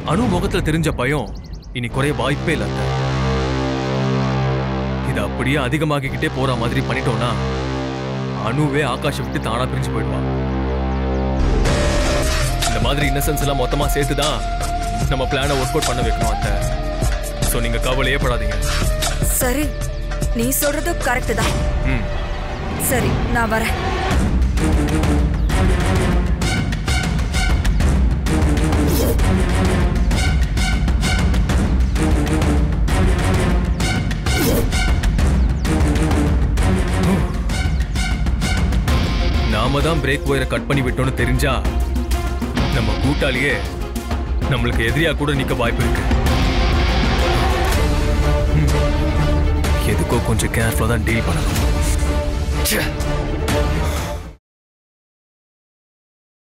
அணு முகத்துல தெரிஞ்ச பயம் இனி குறைய வாய்ப்பே இல்லை அத்தை. இது அப்படியே அதிகமாகிக்கிட்டே போற மாதிரி பண்ணிட்டோம்னா அணுவே ஆகாஷை விட்டு தானா பிரிஞ்சு போயிடுவான் இந்த மாதிரி இன்னசென்ஸ் எல்லாம் மொத்தமா சேர்த்து தான் நம்ம பிளானை ஒர்க் அவுட் பண்ண வைக்கணும் அத்தை ஸோ நீங்க கவலையே படாதீங்க சரி நீ சொல்றது கரெக்ட் தான் ம் சரி நான் வரேன் நாம தான் பிரேக் ஒயரை கட் பண்ணி விட்டோம்னு தெரிஞ்சா நம்ம கூட்டாளியே நம்மளுக்கு எதிரியா கூட நிக்க வாய்ப்பு இருக்கு ம். எதுக்கோ கொஞ்சம் கேர்ஃபுல்லா தான் டீல் பண்ணணும் ச்சே.